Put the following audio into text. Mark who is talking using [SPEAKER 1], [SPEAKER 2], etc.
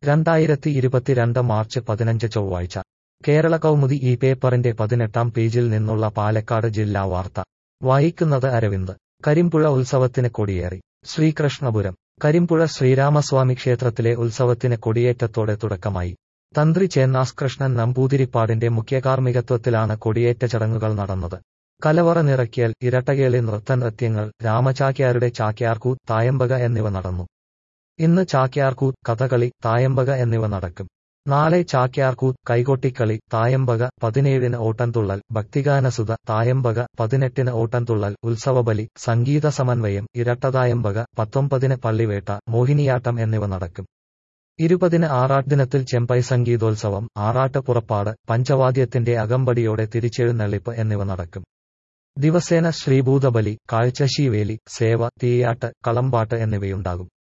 [SPEAKER 1] രണ്ടായിരത്തി ഇരുപത്തിരണ്ട് മാർച്ച് പതിനഞ്ച് ചൊവ്വാഴ്ച കേരള കൗമുദി ഈ പേപ്പറിന്റെ പതിനെട്ടാം പേജിൽ നിന്നുള്ള പാലക്കാട് ജില്ലാ വാർത്ത വായിക്കുന്നത് അരവിന്ദ് കരിമ്പുഴ ഉത്സവത്തിന് കൊടിയേറി ശ്രീകൃഷ്ണപുരം കരിമ്പുഴ ശ്രീരാമസ്വാമി ക്ഷേത്രത്തിലെ ഉത്സവത്തിന് കൊടിയേറ്റത്തോടെ തുടക്കമായി തന്ത്രി ചേന്നാസ് കൃഷ്ണൻ നമ്പൂതിരിപ്പാടിന്റെ മുഖ്യകാർമ്മികത്വത്തിലാണ് കൊടിയേറ്റ ചടങ്ങുകൾ നടന്നത് കലവറ നിറയ്ക്കൽ ഇരട്ടകേളി നൃത്തനൃത്യങ്ങൾ രാമചാക്യാരുടെ ചാക്യാർകൂത്ത് തായമ്പക എന്നിവ നടന്നു ഇന്ന് ചാക്യാർകൂത്ത് കഥകളി തായമ്പക എന്നിവ നടക്കും നാളെ ചാക്യാർകൂത്ത് കൈകൊട്ടിക്കളി തായമ്പക പതിനേഴിന് ഓട്ടംതുള്ളൽ ഭക്തിഗാനസുത തായമ്പക പതിനെട്ടിന് ഓട്ടംതുള്ളൽ ഉത്സവബലി സംഗീത സമന്വയം ഇരട്ടതായമ്പക പത്തൊമ്പതിന് പള്ളിവേട്ട മോഹിനിയാട്ടം എന്നിവ നടക്കും ഇരുപതിന് ആറാട്ട് ദിനത്തിൽ ചെമ്പൈ സംഗീതോത്സവം ആറാട്ട് പുറപ്പാട് പഞ്ചവാദ്യത്തിന്റെ അകമ്പടിയോടെ തിരിച്ചെഴുന്നള്ളിപ്പ് എന്നിവ നടക്കും ദിവസേന ശ്രീഭൂതബലി കാഴ്ചശീവേലി സേവ തീയാട്ട് കളമ്പാട്ട് എന്നിവയുണ്ടാകും